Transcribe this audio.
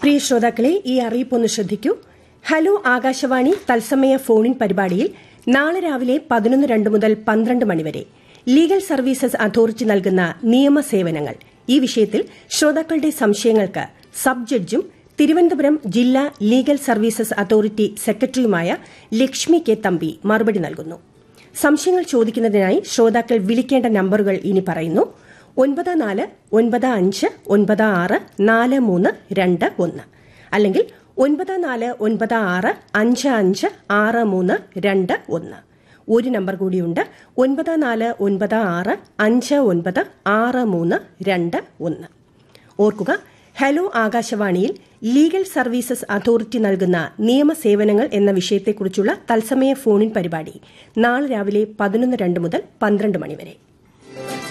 പ്രിയ ശ്രോതാക്കളെ ഈ അറിയിപ്പൊന്ന് ശ്രദ്ധിക്കൂ ഹലോ ആകാശവാണി തത്സമയ ഫോണിൻ പരിപാടിയിൽ നാളെ രാവിലെ പതിനൊന്ന് രണ്ട് മുതൽ പന്ത്രണ്ട് മണിവരെ ലീഗൽ സർവീസസ് അതോറിറ്റി നൽകുന്ന നിയമസേവനങ്ങൾ ഈ വിഷയത്തിൽ ശ്രോതാക്കളുടെ സംശയങ്ങൾക്ക് സബ് ജഡ്ജും തിരുവനന്തപുരം ജില്ലാ ലീഗൽ സർവീസസ് അതോറിറ്റി സെക്രട്ടറിയുമായ ലക്ഷ്മി കെ തമ്പി മറുപടി നൽകുന്നു സംശയങ്ങൾ ചോദിക്കുന്നതിനായി ശ്രോതാക്കൾ വിളിക്കേണ്ട നമ്പറുകൾ ഇനി പറയുന്നു ഒൻപത് നാല് ഒൻപത് അഞ്ച് ഒൻപത് ആറ് നാല് മൂന്ന് രണ്ട് ഒന്ന് അല്ലെങ്കിൽ ഒൻപത് നാല് ഒൻപത് ആറ് അഞ്ച് അഞ്ച് ആറ് മൂന്ന് രണ്ട് ഒന്ന് ഒരു നമ്പർ കൂടിയുണ്ട് ഒൻപത് നാല് ഒൻപത് ആറ് അഞ്ച് ഒൻപത് ആറ് മൂന്ന് രണ്ട് ഒന്ന് ഓർക്കുക ഹലോ ആകാശവാണിയിൽ ലീഗൽ സർവീസസ് അതോറിറ്റി നൽകുന്ന നിയമസേവനങ്ങൾ എന്ന വിഷയത്തെക്കുറിച്ചുള്ള തത്സമയ ഫോണിൻ പരിപാടി നാളെ രാവിലെ പതിനൊന്ന് രണ്ട് മുതൽ പന്ത്രണ്ട് മണിവരെ